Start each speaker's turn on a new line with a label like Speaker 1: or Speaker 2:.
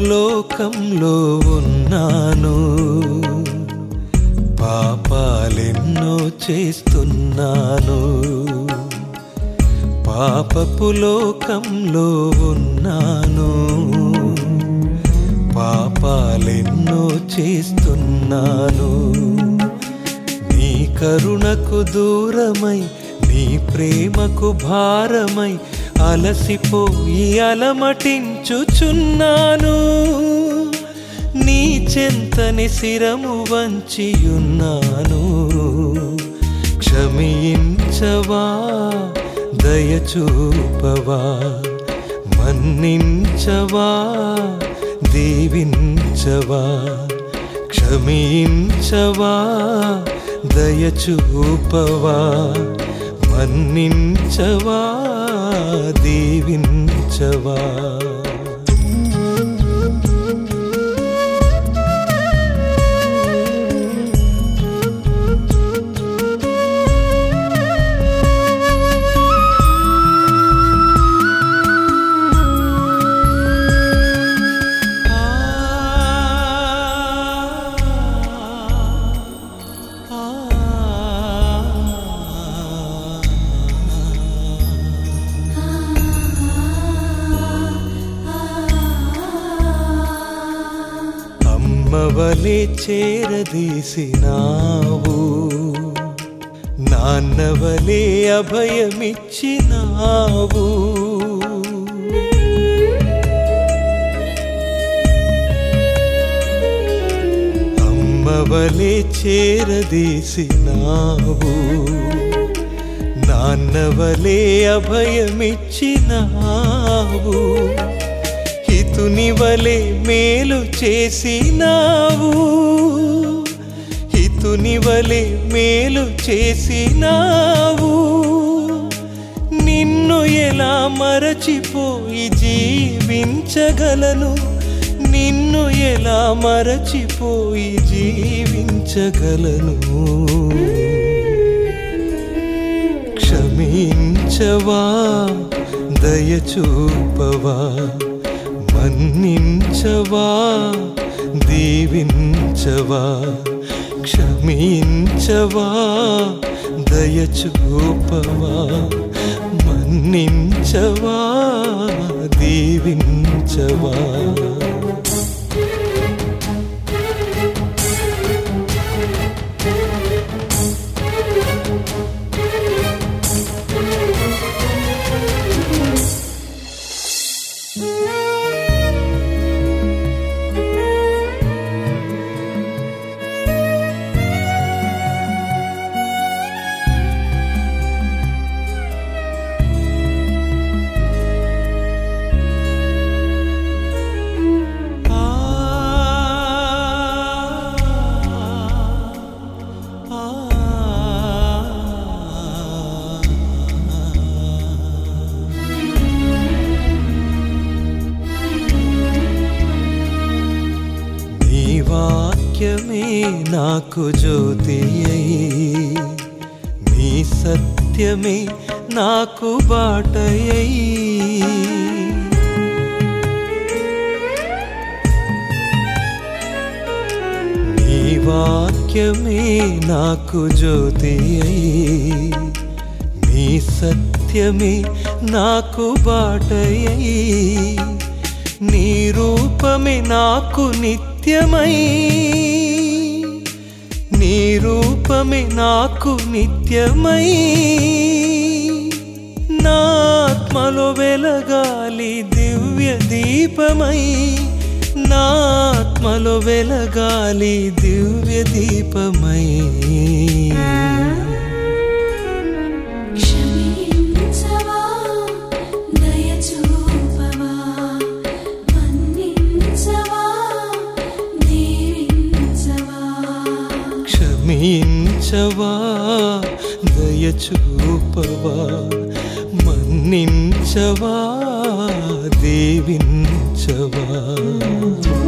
Speaker 1: లోకంలో ఉన్నాను పాపాలెన్నో చేస్తున్నాను పాపపు లోకంలో ఉన్నాను పాపాలెన్నో చేస్తున్నాను నీ కరుణకు దూరమై నీ ప్రేమకు భారమై అలసిపోయి అలమటించుచున్నాను నీ చెంతని శిరము వంచియున్నాను క్షమించవా దయచూపవా మన్నించవా దీవించవా క్షమించవా దయచూపవా మన్నించవా దీవించవా అమ్మవలే చేరదీసినావు నాన్నవలే అభయమిచ్చినావు అమ్మవలే చేరదీసినావు నాన్నవలే అభయమిచ్చినావు హితుని వలె మేలు చేసినావు హితుని వలె మేలు చేసినావు నిన్ను ఎలా మరచిపోయి జీవించగలను నిన్ను ఎలా మరచిపోయి జీవించగలను క్షమించవా దయచూపవా మన్నించవా దీవించవా క్షమించవా దయచూపవా మన్నించవా దీవించవా నీ వాక్యమే నాకు జ్యోతి అయి నీ సత్యమే నాకు బాటయ్యి నీ వాక్యమే నాకు జ్యోతి అయి నీ సత్యమే నాకు బాటయ్యి నీ రూపమే నాకు నిత్యమై నీ రూపమే నాకు నిత్యమై నా ఆత్మలో వెలగాలి దివ్య దీపమై నా ఆత్మలో వెలగాలి దివ్య దీపమై
Speaker 2: క్షమించవా దయచూపవా మన్నించవా దీవించవా
Speaker 1: క్షమించవా దయచూపవా మన్నించవా దీవించవా